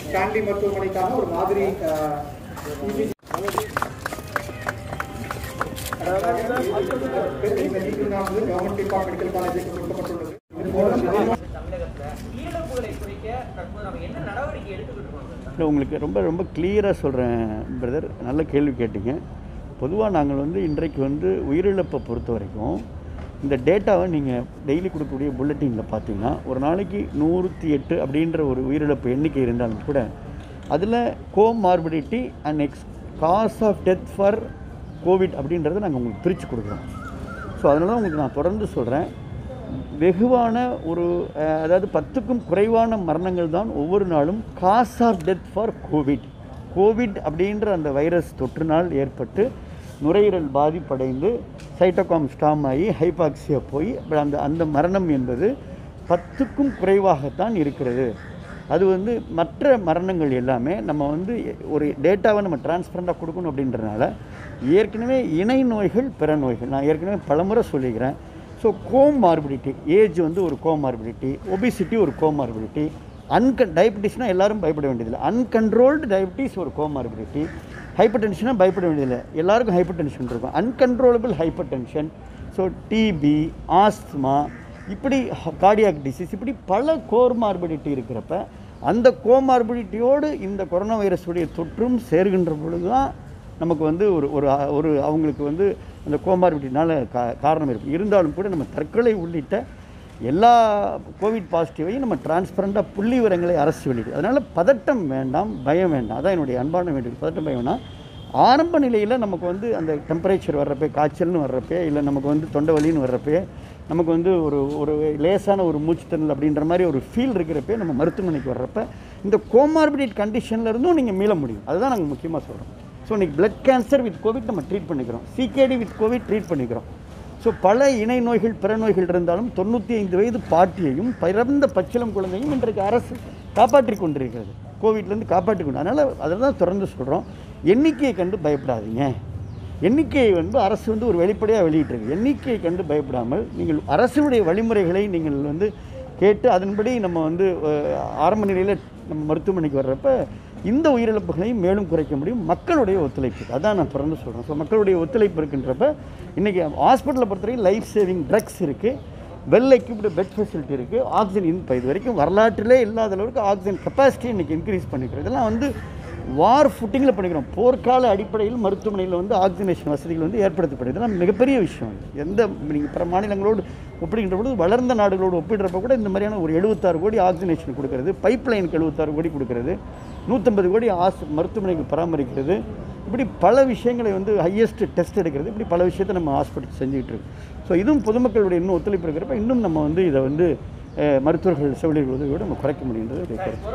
Stanley மருத்துவமனைக்கான ஒரு மாதிரி அஹ், ECG இந்த நீக்குனானது கவர்மெண்ட் டிபார்ட் மெடிக்கல் காலேஜுக்கு கொடுக்கப்பட்டுள்ளது இது மூலம் தமிழகத்துல உயிரிழப்புகளை குறைக்க தற்போது நம்ம என்ன நடவடிக்கை எடுத்துக்கிட்டு இருக்கோம் சார்? இல்லை உங்களுக்கு ரொம்ப ரொம்ப கிளியராக சொல்கிறேன் பிரதர் நல்ல கேள்வி கேட்டீங்க பொதுவாக நாங்கள் வந்து இன்றைக்கு வந்து உயிரிழப்பை பொறுத்த வரைக்கும் இந்த டேட்டாவை நீங்கள் டெய்லி கொடுக்கக்கூடிய புல்லட்டினில் பார்த்தீங்கன்னா ஒரு நாளைக்கு நூற்றி எட்டு அப்படின்ற ஒரு உயிரிழப்பு எண்ணிக்கை இருந்தாலும் கூட அதில் comorbidity and exact cause of death for COVID அப்படின்றத நாங்கள் உங்களுக்கு பிரித்து கொடுக்குறோம் ஸோ அதனால தான் உங்களுக்கு நான் தொடர்ந்து சொல்கிறேன் வெகுவான ஒரு அஹ், அதாவது பத்துக்கும் குறைவான மரணங்கள் தான் ஒவ்வொரு நாளும் cause of death for COVID COVID அப்படின்ற அந்த வைரஸ் தொற்றுனால் ஏற்பட்டு நுரையீரல் பாதிப்படைந்து சைட்டோகாம் ஸ்டாம் ஆகி ஹைபாக்சியா போய் அப்புறம் அந்த அந்த மரணம் என்பது பத்துக்கும் குறைவாகத்தான் இருக்கிறது அது வந்து மற்ற மரணங்கள் எல்லாமே நம்ம வந்து ஒரு டேட்டாவை நம்ம டிரான்ஸ்பரண்டாக கொடுக்கணும் அப்படின்றனால ஏற்கனவே இணை நோய்கள் பிற நோய்கள் நான் ஏற்கனவே பலமுறை சொல்லிக்கிறேன் ஸோ கோமார்பிடிட்டி ஏஜ் வந்து ஒரு கோமார்பிடிட்டி ஒபிசிட்டி ஒரு கோமார்பிடிட்டி அன்கன் டயபிட்டிஸ்னால் எல்லாரும் பயப்பட வேண்டியதில்லை அன்கண்ட்ரோல்டு டயபிட்டிஸ் ஒரு கோமார்பிடிட்டி ஹைப்பர் டென்ஷனாக பயப்பட வேண்டியதில்லை எல்லாருக்கும் ஹைப்பர் டென்ஷன் இருக்கும் uncontrollable hypertension so TB asthma இப்படி கார்டியாக் டிசீஸ் இப்படி பல கோமார்பிடிட்டி இருக்கிறப்ப அந்த கோமார்பிடிட்டியோடு இந்த கொரோனா வைரஸுடைய தொற்றும் சேர்கின்ற பொழுது தான் நமக்கு வந்து ஒரு ஒரு ஒரு அவங்களுக்கு வந்து அந்த கோமார்பிட்டினால கா காரணம் இருக்கும் இருந்தாலும் கூட நம்ம தற்கொலை உள்ளிட்ட எல்லா கோவிட் பாசிட்டிவையும் நம்ம டிரான்ஸ்பரண்டாக புள்ளி விவரங்களை அரசு வெளியிடுது அதனால் பதட்டம் வேண்டாம் பயம் வேண்டாம் அதான் என்னுடைய அன்பான வேண்டியது பதட்டம் பயம் வேணாம் ஆரம்ப நிலையில் நமக்கு வந்து அந்த டெம்பரேச்சர் வர்றப்ப காய்ச்சல்னு வர்றப்ப இல்லை நமக்கு வந்து தொண்டை வலின்னு வர்றப்ப நமக்கு வந்து ஒரு ஒரு லேசான ஒரு மூச்சுத்திணறல் அப்படின்ற மாதிரி ஒரு ஃபீல் இருக்கிறப்ப நம்ம மருத்துவமனைக்கு வர்றப்ப இந்த கோமார்பிடிட் கண்டிஷனில் இருந்தும் நீங்கள் மீள முடியும் அதுதான் நாங்கள் முக்கியமாக சொல்கிறோம் ஸோ இன்னைக்கு பிளட் கேன்சர் வித் கோவிட் நம்ம ட்ரீட் பண்ணிக்கிறோம் சிகேடி வித் கோவிட் ட்ரீட் பண்ணிக்கிறோம் ஸோ பல இணை நோய்கள் பிற நோய்கள் இருந்தாலும் தொண்ணூற்றி ஐந்து வயது பாட்டியையும் பிறந்த பச்சிளம் குழந்தையும் இன்றைக்கு அரசு காப்பாற்றி கொண்டிருக்கிறது கோவிட்லேருந்து காப்பாற்றி கொண்டு அதனால் அதை தான் தொடர்ந்து சொல்கிறோம் எண்ணிக்கையை கண்டு பயப்படாதீங்க எண்ணிக்கையை வந்து அரசு வந்து ஒரு வெளிப்படையாக வெளியிட்டிருக்கு எண்ணிக்கையை கண்டு பயப்படாமல் நீங்கள் அரசுடைய வழிமுறைகளை நீங்கள் வந்து கேட்டு அதன்படி நம்ம வந்து அஹ், ஆரம்ப நிலையில் நம்ம மருத்துவமனைக்கு வர்றப்ப இந்த உயிரிழப்புகளையும் மேலும் குறைக்க முடியும் மக்களுடைய ஒத்துழைப்பு அதான் நான் தொடர்ந்து சொல்கிறேன் ஸோ மக்களுடைய ஒத்துழைப்பு இருக்கின்றப்ப இன்றைக்கி ஹாஸ்பிட்டலை பொறுத்தவரைக்கும் லைஃப் சேவிங் ட்ரக்ஸ் இருக்குது வெல் எக்யூப்டு பெட் ஃபெசிலிட்டி இருக்குது ஆக்சிஜன் இப்போ இது வரைக்கும் வரலாற்றிலே இல்லாத அளவுக்கு ஆக்சிஜன் கெப்பாசிட்டி இன்றைக்கி இன்க்ரீஸ் பண்ணிக்கிறோம் இதெல்லாம் வந்து வார் ஃபுட்டிங்கில் பண்ணிக்கிறோம் போர்க்கால அடிப்படையில் மருத்துவமனையில் வந்து ஆக்சிஜனேஷன் வசதிகள் வந்து ஏற்படுத்தப்படுது இதெல்லாம் மிகப்பெரிய விஷயம் இது. எந்த நீங்கள் பிற மாநிலங்களோடு ஒப்பிடுகின்ற பொழுது வளர்ந்த நாடுகளோடு ஒப்பிடுறப்ப கூட இந்த மாதிரியான ஒரு எழுபத்தாறு கோடி ஆக்சிஜனேஷன் கொடுக்கறது பைப் லைனுக்கு எழுபத்தாறு கோடி கொடுக்கறது நூற்றம்பது கோடி ஆஸ் மருத்துவமனைக்கு பராமரிக்கிறது இப்படி பல விஷயங்களை வந்து ஹையஸ்ட் டெஸ்ட் எடுக்கிறது இப்படி பல விஷயத்தை நம்ம ஹாஸ்பிட்டல் செஞ்சுக்கிட்டு இருக்கு ஸோ இதுவும் பொதுமக்களுடைய இன்னும் ஒத்துழைப்பு இருக்கிறப்ப இன்னும் நம்ம வந்து இதை வந்து அஹ், மருத்துவர்கள் செவிலியர்கள் உதவியோடு நம்ம குறைக்க முடியுன்றது என்னுடைய கருத்து